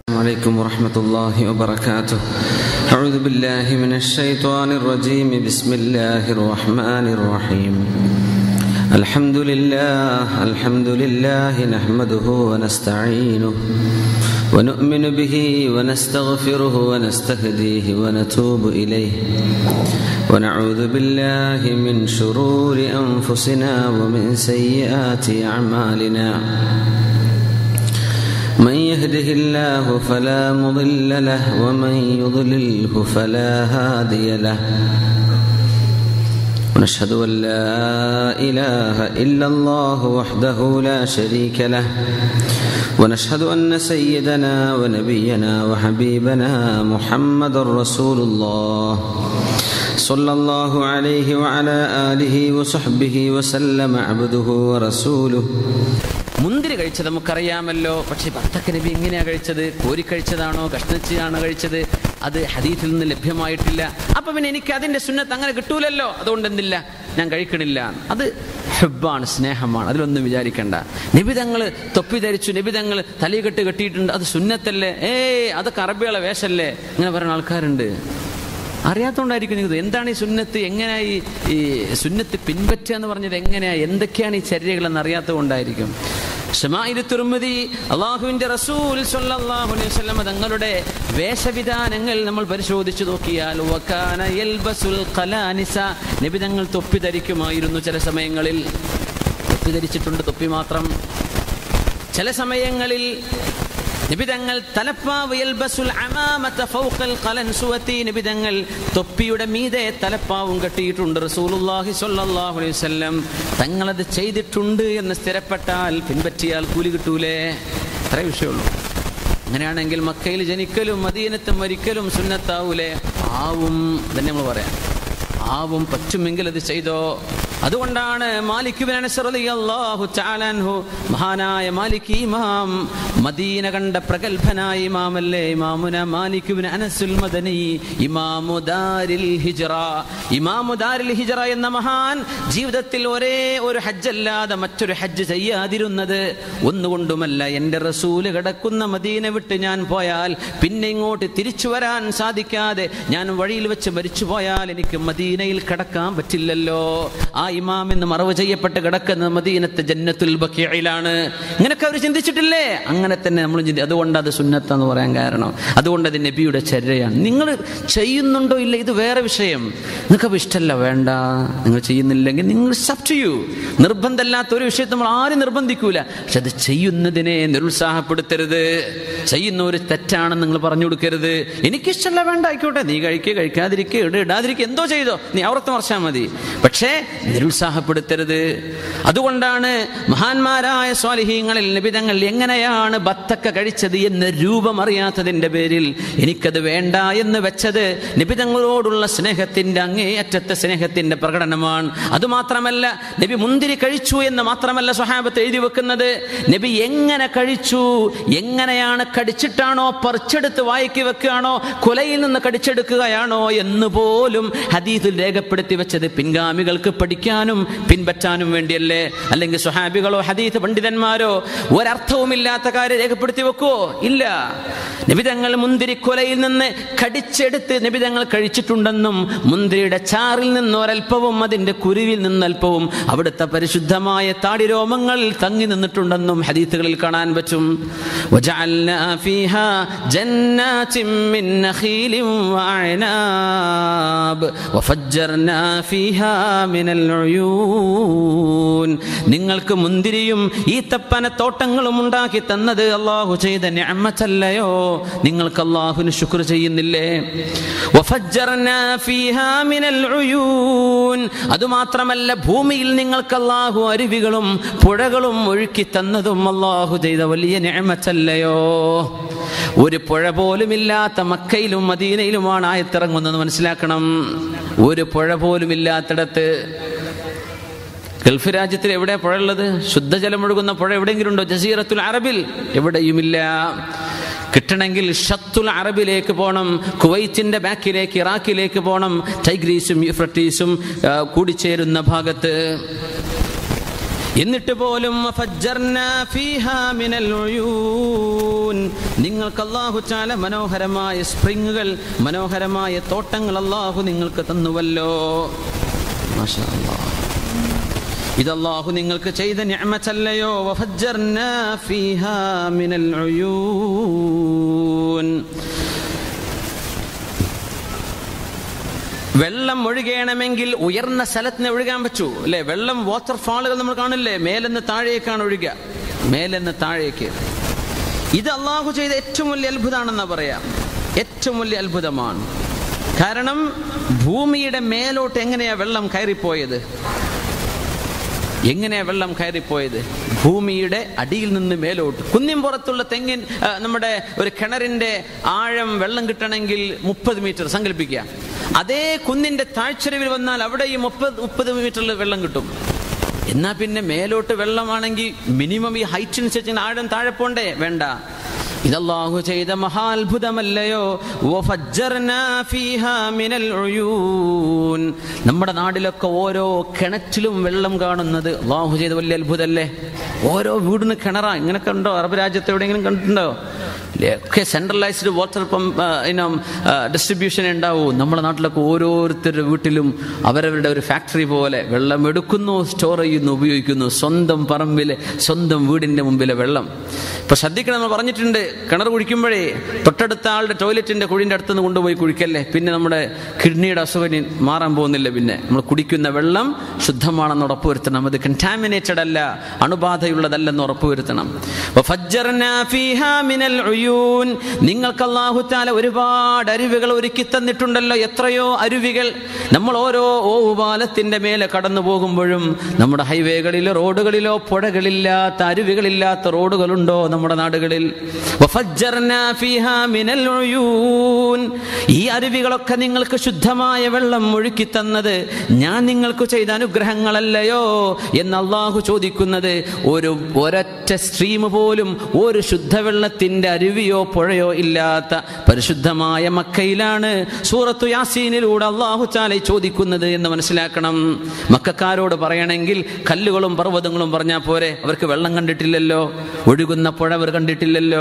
السلام عليكم ورحمة الله وبركاته أعوذ بالله من الشيطان الرجيم بسم الله الرحمن الرحيم الحمد لله الحمد لله نحمده ونستعينه ونؤمن به ونستغفره ونستهديه ونتوب إليه ونعوذ بالله من شرور أنفسنا ومن سيئات أعمالنا من يهده الله فلا مضل له ومن يضلله فلا هادي له ونشهد ان لا اله الا الله وحده لا شريك له ونشهد ان سيدنا ونبينا وحبيبنا محمد رسول الله صلى الله عليه وعلى اله وصحبه وسلم عبده ورسوله മുന്തിരി കഴിച്ചത് നമുക്കറിയാമല്ലോ പക്ഷെ ഭർത്തക്ക നബി എങ്ങനെയാ കഴിച്ചത് കോരി കഴിച്ചതാണോ കഷ്ണിച്ചാണോ കഴിച്ചത് അത് ഹദീത്തിൽ നിന്ന് ലഭ്യമായിട്ടില്ല അപ്പൊ പിന്നെ എനിക്ക് അതിന്റെ സുന്നത്ത് അങ്ങനെ കിട്ടൂലല്ലോ അതുകൊണ്ട് എന്തില്ല ഞാൻ കഴിക്കണില്ല അത് ഹെബാണ് സ്നേഹമാണ് അതിലൊന്നും വിചാരിക്കണ്ട നിബിതങ്ങൾ തൊപ്പി ധരിച്ചു നിബിതങ്ങൾ തലയെക്കെട്ട് കെട്ടിയിട്ടുണ്ട് അത് സുന്നത്തല്ലേ ഏയ് അതൊക്കെ അറബികളെ വേഷല്ലേ ഇങ്ങനെ പറയുന്ന ആൾക്കാരുണ്ട് അറിയാത്തോണ്ടായിരിക്കും നിങ്ങൾക്ക് എന്താണ് ഈ സുന്നത്ത് എങ്ങനെയാ ഈ ഈ സുന്നത്ത് പിൻപറ്റുക എന്ന് പറഞ്ഞത് എങ്ങനെയാ എന്തൊക്കെയാണ് ഈ ചര്യകളെന്ന് അറിയാത്തത് കൊണ്ടായിരിക്കും തുർമുദി അള്ളാഹുവിന്റെ റസൂൽ സല്ലല്ലാഹു അലൈഹി വസല്ലം തങ്ങളുടെ വേഷവിധാനങ്ങൾ നമ്മൾ പരിശോധിച്ചു നോക്കിയാൽ വകാന യൽബസുൽ ഖലാനിസ നബി തങ്ങൾ തൊപ്പി ധരിക്കുമായിരുന്നു ചില സമയങ്ങളിൽ തൊപ്പി ധരിച്ചിട്ടുണ്ട് തൊപ്പി മാത്രം ചില സമയങ്ങളിൽ നിബിതങ്ങൾ തലപ്പാവ് യൽബസുൽ അമാമത ഫൗഖൽ ഖലൻസുവതി നിബിതങ്ങൾ തൊപ്പിയുടെ മീതെ തലപ്പാവും കെട്ടിയിട്ടുണ്ട് റസൂലുള്ളാഹി സ്വല്ലല്ലാഹു അലൈഹി വസല്ലം തങ്ങളത് ചെയ്തിട്ടുണ്ട് എന്ന് സ്ഥിരപ്പെട്ടാൽ പിൻപറ്റിയാൽ കൂലി കിട്ടൂലേ അത്രേ വിഷയമുള്ളൂ അങ്ങനെയാണെങ്കിൽ മക്കയിൽ ജനിക്കലും മദീനത്ത് മരിക്കലും സുന്നത്താവൂലേ ആവും തന്നെ നമ്മൾ പറയാം ആവും പറ്റുമെങ്കിൽ അത് ചെയ്തോ അതുകൊണ്ടാണ് മാലിക് മഹാനായ മാലിക് ഇമാം മദീന കണ്ട പ്രഗത്ഭനായ ഇമാമല്ലേ ഇമാമുന മാലിക് അനസുൽ മദനി ഇമാമു ദാരിൽ ഹിജ്റ ഇമാമു ദാരിൽ ഹിജ്റ എന്ന മഹാൻ ജീവിതത്തിൽ ഒരേ ഒരു ഹജ്ജല്ലാതെ മറ്റൊരു ഹജ്ജ് ചെയ്യാതിരുന്നത് ഒന്നുകൊണ്ടുമല്ല എൻ്റെ റസൂല് കിടക്കുന്ന മദീന വിട്ട് ഞാൻ പോയാൽ പിന്നെ ഇങ്ങോട്ട് തിരിച്ചു വരാൻ സാധിക്കാതെ ഞാൻ വഴിയിൽ വെച്ച് മരിച്ചു പോയാൽ എനിക്ക് മദീനയിൽ കിടക്കാൻ പറ്റില്ലല്ലോ ആ ഇമാം എന്ന് മറവ് ചെയ്യപ്പെട്ട് കിടക്കുന്നത് മദീനത്തെ ജന്നത്തുൽ ബക്കിയയിലാണ് ഇങ്ങനൊക്കെ അവർ ചിന്തിച്ചിട്ടില്ലേ അങ്ങനെ തന്നെ നമ്മൾ ചിന്തി അതുകൊണ്ട് അത് സുന്നത്തെന്ന് പറയാൻ കാരണം അതുകൊണ്ട് അത് നബിയുടെ ചര്യയാണ് നിങ്ങൾ ചെയ്യുന്നുണ്ടോ ഇല്ല ഇത് വേറെ വിഷയം നിങ്ങൾക്ക് ഇഷ്ടമല്ല വേണ്ട നിങ്ങൾ ചെയ്യുന്നില്ലെങ്കിൽ നിങ്ങൾ സബ് ചെയ്യൂ നിർബന്ധമില്ലാത്ത ഒരു വിഷയത്തെ നമ്മൾ ആരും നിർബന്ധിക്കൂല പക്ഷെ അത് ചെയ്യുന്നതിനെ നിരുത്സാഹപ്പെടുത്തരുത് ചെയ്യുന്ന ഒരു തെറ്റാണെന്ന് നിങ്ങൾ പറഞ്ഞു കൊടുക്കരുത് എനിക്കിഷ്ടമല്ല വേണ്ട ആയിക്കോട്ടെ നീ കഴിക്കുക കഴിക്കാതിരിക്കുക ഇട ഇടാതിരിക്കുക എന്തോ ചെയ്തോ നീ അവർത്ത് മറിച്ചാൽ മതി പക്ഷേ നിരുത്സാഹപ്പെടുത്തരുത് അതുകൊണ്ടാണ് മഹാന്മാരായ സ്വാലിഹീങ്ങളിൽ നിബിതങ്ങൾ എങ്ങനെയാണ് ബത്തക്ക കഴിച്ചത് എന്ന് രൂപം അറിയാത്തതിന്റെ പേരിൽ എനിക്കത് വേണ്ട എന്ന് വെച്ചത് നിബിതങ്ങളോടുള്ള സ്നേഹത്തിന്റെ അങ്ങേയറ്റത്തെ സ്നേഹത്തിന്റെ പ്രകടനമാണ് അതുമാത്രമല്ല നബി മുന്തിരി കഴിച്ചു എന്ന് മാത്രമല്ല സ്വഹാബത്ത് എഴുതി വെക്കുന്നത് നബി എങ്ങനെ കഴിച്ചു എങ്ങനെയാണ് കടിച്ചിട്ടാണോ പറിച്ചെടുത്ത് വായിക്ക് വെക്കുകയാണോ കൊലയിൽ നിന്ന് കടിച്ചെടുക്കുകയാണോ എന്ന് പോലും ഹദീദിൽ രേഖപ്പെടുത്തി വെച്ചത് പിൻഗാമികൾക്ക് പഠിക്കാനും പിൻപറ്റാനും വേണ്ടിയല്ലേ അല്ലെങ്കിൽ സ്വഹാബികളോ ഹദീത്ത് പണ്ഡിതന്മാരോ ഒരർത്ഥവുമില്ലാത്ത കാര്യം രേഖപ്പെടുത്തി വെക്കുവോ ഇല്ല നിബിതങ്ങൾ മുന്തിരി കൊലയിൽ നിന്ന് കടിച്ചെടുത്ത് നിബിതങ്ങൾ കഴിച്ചിട്ടുണ്ടെന്നും മുന്തിരിയുടെ ചാറിൽ നിന്ന് ഒരൽപ്പവും അതിന്റെ കുരുവിൽ നിന്നൽപ്പവും അവിടുത്തെ പരിശുദ്ധമായ താടിരോമങ്ങളിൽ തങ്ങി നിന്നിട്ടുണ്ടെന്നും ഹദീത്തുകളിൽ കാണാൻ പറ്റും وجعلنا فيها جنات من نخيل وأعناب وفجرنا فيها من العيون നിങ്ങൾക്ക് മുന്തിരിയും ഈ തപ്പന തോട്ടങ്ങളും ഉണ്ടാക്കി തന്നത് അള്ളാഹു ചെയ്ത ഞാമത്തല്ലയോ നിങ്ങൾക്ക് അള്ളാഹുന് ശുക്ർ ചെയ്യുന്നില്ലേ അതുമാത്രമല്ല ഭൂമിയിൽ നിങ്ങൾക്ക് അള്ളാഹു അരുവികളും പുഴകളും ഒഴുക്കി തന്നതും അള്ളാഹു ചെയ്ത വലിയ ഞാമത്തല്ലയോ ഒരു പുഴ പോലും ഇല്ലാത്ത മക്കയിലും മദീനയിലുമാണ് ആയത്തിറങ്ങുന്നത് മനസ്സിലാക്കണം ഒരു പുഴ പോലും ഇല്ലാത്തിടത്ത് ഗൾഫ് രാജ്യത്തിൽ എവിടെ പുഴ ഉള്ളത് ശുദ്ധജലം ഒഴുകുന്ന പുഴ എവിടെയെങ്കിലും ഉണ്ടോ ജസീറത്തുൽ അറബിൽ എവിടെയുമില്ല കിട്ടണമെങ്കിൽ ഷത്തുൽ അറബിലേക്ക് പോകണം കുവൈറ്റിന്റെ ബാക്കിലേക്ക് ഇറാഖിലേക്ക് പോകണം ടൈഗ്രീസും യുഫ്രട്ടീസും ആ, കൂടിച്ചേരുന്ന ഭാഗത്ത് എന്നിട്ട് പോലും ഫജ്ജർനാ ഫീഹാ മിനൽ ഉയൂൻ. നിങ്ങൾക്ക് അള്ളാഹു ചാല മനോഹരമായ സ്പ്രിങ്ങുകൾ മനോഹരമായ തോട്ടങ്ങൾ അള്ളാഹു നിങ്ങൾക്ക് തന്നുവല്ലോ മാഷാ അല്ലാഹ്. ഇത് അള്ളാഹു നിങ്ങൾക്ക് ചെയ്ത നിഅമത്തല്ലയോ വഫജ്ജർനാ ഫീഹാ മിനൽ ഉയൂൻ. വെള്ളം ഒഴുകണമെങ്കിൽ ഉയർന്ന സ്ഥലത്തിന് ഒഴുകാൻ പറ്റൂ അല്ലെ വെള്ളം വാട്ടർഫാളുകൾ നമ്മൾ കാണില്ലേ മേലെന്ന് താഴേക്കാണ് ഒഴുകുക മേലെന്ന് താഴേക്ക് ഇത് അള്ളാഹു ചെയ്ത ഏറ്റവും വലിയ അത്ഭുതമാണെന്നാ പറയാം ഏറ്റവും വലിയ അത്ഭുതമാണ് കാരണം ഭൂമിയുടെ മേലോട്ട് എങ്ങനെയാ വെള്ളം കയറിപ്പോയത് എങ്ങനെയാ വെള്ളം കയറിപ്പോയത് ഭൂമിയുടെ അടിയിൽ നിന്ന് മേലോട്ട് കുന്നിൻപുറത്തുള്ള തെങ്ങിൻ ആ, നമ്മുടെ ഒരു കിണറിന്റെ ആഴം വെള്ളം കിട്ടണമെങ്കിൽ മുപ്പത് മീറ്റർ സങ്കല്പിക്കുക അതേ കുന്നിന്റെ താഴ്ചരവിൽ വന്നാൽ അവിടെയും മുപ്പത് മുപ്പത് മീറ്ററിൽ വെള്ളം കിട്ടും എന്നാ പിന്നെ മേലോട്ട് വെള്ളമാണെങ്കിൽ മിനിമം ഈ ഹൈറ്റിനനുസരിച്ച് ആഴം താഴെ പോണ്ടേ വേണ്ട ഇതല്ലാഹു ചെയ്ത മഹാത്ഭുതമല്ലയോ വഫജ്ജർനാ ഫീഹാ മിനൽ ഉയൂൻ. നമ്മുടെ നാട്ടിലൊക്കെ ഓരോ കിണറ്റിലും വെള്ളം കാണുന്നത് അള്ളാഹു ചെയ്ത വലിയ അത്ഭുതമല്ലേ ഓരോ വീടിന് കിണറാ ഇങ്ങനൊക്കെ ഉണ്ടോ അറബ് രാജ്യത്ത് എവിടെയെങ്കിലും കണ്ടിട്ടുണ്ടോ ഇല്ലേ? ഒക്കെ സെൻട്രലൈസ്ഡ് വാട്ടർ പമ്പ് ഇനം ഡിസ്ട്രിബ്യൂഷൻ ഉണ്ടാവും നമ്മുടെ നാട്ടിലൊക്കെ ഓരോരുത്തരുടെ വീട്ടിലും അവരവരുടെ ഒരു ഫാക്ടറി പോലെ വെള്ളം എടുക്കുന്നു സ്റ്റോർ ചെയ്യുന്നു ഉപയോഗിക്കുന്നു സ്വന്തം പറമ്പിലെ സ്വന്തം വീടിന്റെ മുമ്പിലെ വെള്ളം ഇപ്പൊ ശ്രദ്ധിക്കണം നമ്മൾ പറഞ്ഞിട്ടുണ്ട് കിണർ കുഴിക്കുമ്പോഴേ തൊട്ടടുത്ത ആളുടെ ടോയ്ലറ്റിന്റെ കുഴിന്റെ അടുത്ത് നിന്ന് കൊണ്ടുപോയി കുഴിക്കല്ലേ പിന്നെ നമ്മുടെ കിഡ്നിയുടെ അസുഖം മാറാൻ പോകുന്നില്ല പിന്നെ നമ്മൾ കുടിക്കുന്ന വെള്ളം ശുദ്ധമാണെന്ന് ഉറപ്പുവരുത്തണം അത് കണ്ടാമിനേറ്റഡ് അല്ല അണുബാധയുള്ളതല്ലെന്ന് ഉറപ്പുവരുത്തണം വഫജ്ജർനാ ഫീഹാ മിനൽ ഉയൂൻ. നിങ്ങൾക്ക് അല്ലാഹു തആല ഒരുപാട് അരുവികൾ ഒരുക്കി തന്നിട്ടുണ്ടല്ലോ എത്രയോ അരുവികൾ നമ്മൾ ഓരോ ഓവുപാലത്തിന്റെ മേലെ കടന്നു പോകുമ്പോഴും നമ്മുടെ ഹൈവേകളിലോ റോഡുകളിലോ പുഴകളില്ലാത്ത അരുവികളില്ലാത്ത റോഡുകളുണ്ടോ നമ്മുടെ നാടുകളിൽ വഫജ്ജർനാ ഫീഹാ മിനൽ ഉയൂൻ. ഈ അരുവികളൊക്കെ നിങ്ങൾക്ക് ശുദ്ധമായ വെള്ളം ഒഴുക്കി തന്നത് ഞാൻ നിങ്ങൾക്ക് ചെയ്ത അനുഗ്രഹങ്ങളല്ലയോ എന്ന് അള്ളാഹു ചോദിക്കുന്നത് ഒരു ഒരൊറ്റ സ്ട്രീം പോലും ഒരു ശുദ്ധവെള്ളത്തിന്റെ അരുവിയോ പുഴയോ ഇല്ലാത്ത പരിശുദ്ധമായ മക്കയിലാണ് സൂറത്തു യാസീനിലൂടെ അള്ളാഹു ചാല ചോദിക്കുന്നത് എന്ന് മനസ്സിലാക്കണം മക്കാരോട് പറയണമെങ്കിൽ കല്ലുകളും പർവ്വതങ്ങളും പറഞ്ഞാൽ പോരെ അവർക്ക് വെള്ളം കണ്ടിട്ടില്ലല്ലോ ഒഴുകുന്ന പുഴ അവർ കണ്ടിട്ടില്ലല്ലോ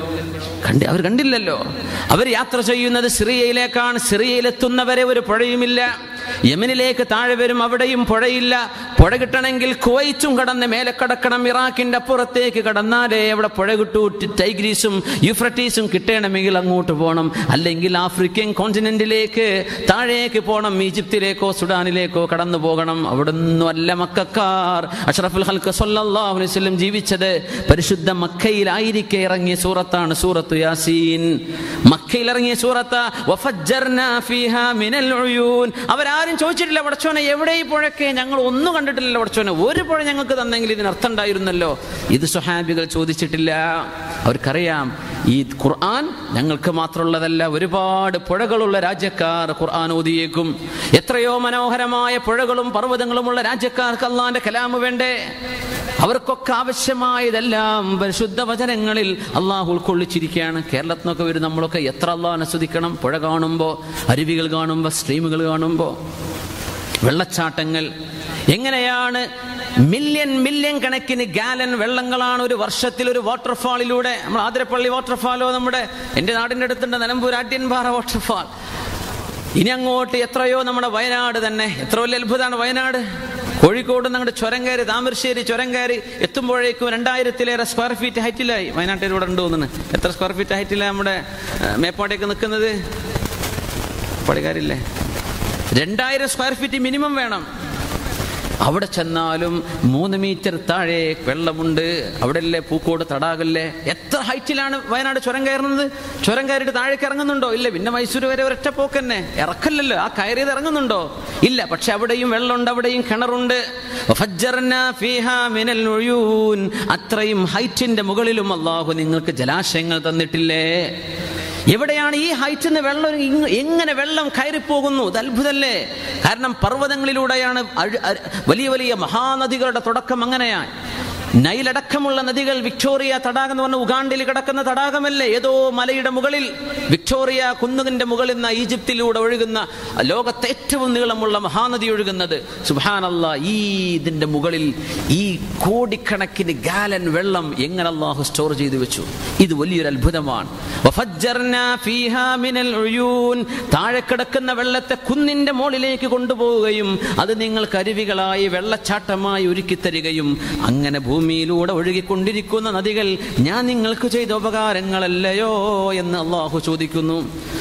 കണ്ടി അവർ കണ്ടില്ലല്ലോ അവർ യാത്ര ചെയ്യുന്നത് സിറിയയിലേക്കാണ് സിറിയയിലെത്തുന്നവരെ ഒരു പുഴയുമില്ല യമനിലേക്ക് താഴെ വരും അവിടെയും പുഴയില്ല പുഴ കിട്ടണമെങ്കിൽ കുവൈറ്റും കടന്ന് മേലെ കടക്കണം ഇറാഖിന്റെ അപ്പുറത്തേക്ക് കടന്നാലേ അവിടെ പുഴ കിട്ടൂ ടൈഗ്രീസും യുഫ്രട്ടീസും കിട്ടണമെങ്കിൽ അങ്ങോട്ട് പോകണം അല്ലെങ്കിൽ ആഫ്രിക്കൻ കോണ്ടിനെന്റിലേക്ക് താഴേക്ക് പോകണം ഈജിപ്തിലേക്കോ സുഡാനിലേക്കോ കടന്നു പോകണം അവിടുന്ന് അല്ല മക്കാർ അഷ്റഫുൽ ഹൽക്ക് സല്ലല്ലാഹു അലൈഹി വസല്ലം ജീവിച്ചത് പരിശുദ്ധ മക്കയിലായിരിക്കെ ഇറങ്ങിയ സൂറത്താണ് സൂറത്തു യാസീൻ മക്കയിൽ ഇറങ്ങിയ സൂറത്ത് വഫജ്ജർനാ ഫീഹാ മിനൽ ഉയൂൻ അവരാരും ചോദിച്ചിട്ടില്ല പടച്ചോനെ എവിടെ ഈ പുഴക്കെ ഞങ്ങൾ ഒന്നും കണ്ടിട്ടില്ലല്ലോ പടച്ചോനെ ഒരു പുഴ ഞങ്ങൾക്ക് തന്നെങ്കിൽ ഇതിന് അർത്ഥം ഉണ്ടായിരുന്നല്ലോ ഇത് സ്വഹാബികൾ ചോദിച്ചിട്ടില്ല അവർക്കറിയാം ഈ ഖുർആൻ ഞങ്ങൾക്ക് മാത്രമുള്ളതല്ല ഒരുപാട് പുഴകളുള്ള രാജ്യക്കാർ ഖുർആൻ ഓതിയേക്കും എത്രയോ മനോഹരമായ പുഴകളും പർവ്വതങ്ങളുമുള്ള രാജ്യക്കാർക്ക് അള്ളാന്റെ കലാമ് വേണ്ടേ അവർക്കൊക്കെ ആവശ്യമായതെല്ലാം പരിശുദ്ധ വചനങ്ങളിൽ അള്ളാഹു ഉൾക്കൊള്ളിച്ചിരിക്കുകയാണ് കേരളത്തിൽ നിന്നൊക്കെ വരും നമ്മളൊക്കെ എത്ര അള്ളാഹ് ആസ്വദിക്കണം പുഴ കാണുമ്പോൾ അരുവികൾ കാണുമ്പോൾ സ്ട്രീമുകൾ കാണുമ്പോൾ വെള്ളച്ചാട്ടങ്ങൾ എങ്ങനെയാണ് മില്യൺ മില്യൺ കണക്കിന് ഗാലൻ വെള്ളങ്ങളാണ് ഒരു വർഷത്തിൽ ഒരു വാട്ടർഫാളിലൂടെ നമ്മൾ ആതിരപ്പള്ളി വാട്ടർഫാലോ നമ്മുടെ എൻ്റെ നാടിൻ്റെ അടുത്തുണ്ട് നിലമ്പൂർ ആട്യൻപാറ വാട്ടർഫാൾ ഇനി അങ്ങോട്ട് എത്രയോ നമ്മുടെ വയനാട് തന്നെ എത്ര വലിയ അത്ഭുതമാണ് വയനാട് കോഴിക്കോട് നമ്മുടെ ചുരം കയറി താമരശ്ശേരി ചുരം കയറി എത്തുമ്പോഴേക്കും രണ്ടായിരത്തിലേറെ സ്ക്വയർ ഫീറ്റ് ഹൈറ്റിലായി വയനാട്ടിൽ ഇവിടെ ഉണ്ട് തോന്നുന്നു എത്ര സ്ക്വയർ ഫീറ്റ് ഹൈറ്റിലാണ് നമ്മുടെ ഏഹ്, മേപ്പാട്ടേക്ക് നിൽക്കുന്നത് പടികാരില്ലേ രണ്ടായിരം സ്ക്വയർ ഫീറ്റ് മിനിമം വേണം അവിടെ ചെന്നാലും മൂന്ന് മീറ്റർ താഴെ വെള്ളമുണ്ട് അവിടെയല്ലേ പൂക്കോട് തടാകല്ലേ എത്ര ഹൈറ്റിലാണ് വയനാട് ചുരം കയറുന്നത് ചുരം കയറിയിട്ട് താഴേക്ക് ഇറങ്ങുന്നുണ്ടോ ഇല്ല പിന്നെ മൈസൂർ വരെ ഒരൊറ്റ പോക്ക് തന്നെ ഇറക്കല്ലല്ലോ ആ കയറിയത് ഇറങ്ങുന്നുണ്ടോ ഇല്ല പക്ഷെ അവിടെയും വെള്ളമുണ്ട് അവിടെയും കിണറുണ്ട് വഫജ്ജർനാ ഫീഹാ മിനൽ ഉയൂൻ. അത്രയും ഹൈറ്റിന്റെ മുകളിലും അള്ളാഹു നിങ്ങൾക്ക് ജലാശയങ്ങൾ തന്നിട്ടില്ലേ എവിടെയാണ് ഈ ഹൈറ്റിൽ നിന്ന് വെള്ളം ഇങ് എങ്ങനെ വെള്ളം കയറിപ്പോകുന്നു ഇത് അത്ഭുതല്ലേ കാരണം പർവ്വതങ്ങളിലൂടെയാണ് അഴ്- അര്- വലിയ വലിയ മഹാനദികളുടെ തുടക്കം അങ്ങനെയാണ് നൈലടക്കമുള്ള നദികൾ വിക്ടോറിയ തടാകം എന്ന് പറഞ്ഞ ഉഗാണ്ടിൽ കിടക്കുന്ന തടാകമല്ലേ ഏതോ മലയുടെ മുകളിൽ വിക്ടോറിയ കുന്നുകിന്റെ മുകളിൽ നിന്ന് ഈജിപ്തിലൂടെ ഒഴുകുന്ന ലോകത്തെ ഏറ്റവും നീളമുള്ള മഹാനദി ഒഴുകുന്നത് സുബാനല്ല ഈ ഇതിന്റെ മുകളിൽ ഈ കോടിക്കണക്കിന് ഗാലൻ വെള്ളം എങ്ങനെ അള്ളാഹു സ്റ്റോർ ചെയ്തു വെച്ചു ഇത് വലിയൊരു അത്ഭുതമാണ് വഫജ്ജർനാ ഫീഹാ മിനൽ ഉയൂൻ. താഴെ കിടക്കുന്ന വെള്ളത്തെ കുന്നിന്റെ മുകളിലേക്ക് കൊണ്ടുപോവുകയും അത് നിങ്ങൾക്ക് അരുവികളായി വെള്ളച്ചാട്ടമായി ഒരുക്കി തരികയും അങ്ങനെ ഭൂമിയിലൂടെ ഒഴുകിക്കൊണ്ടിരിക്കുന്ന നദികൾ ഞാൻ നിങ്ങൾക്ക് ചെയ്ത ഉപകാരങ്ങളല്ലയോ എന്ന് അള്ളാഹു ചോദിക്കുന്നു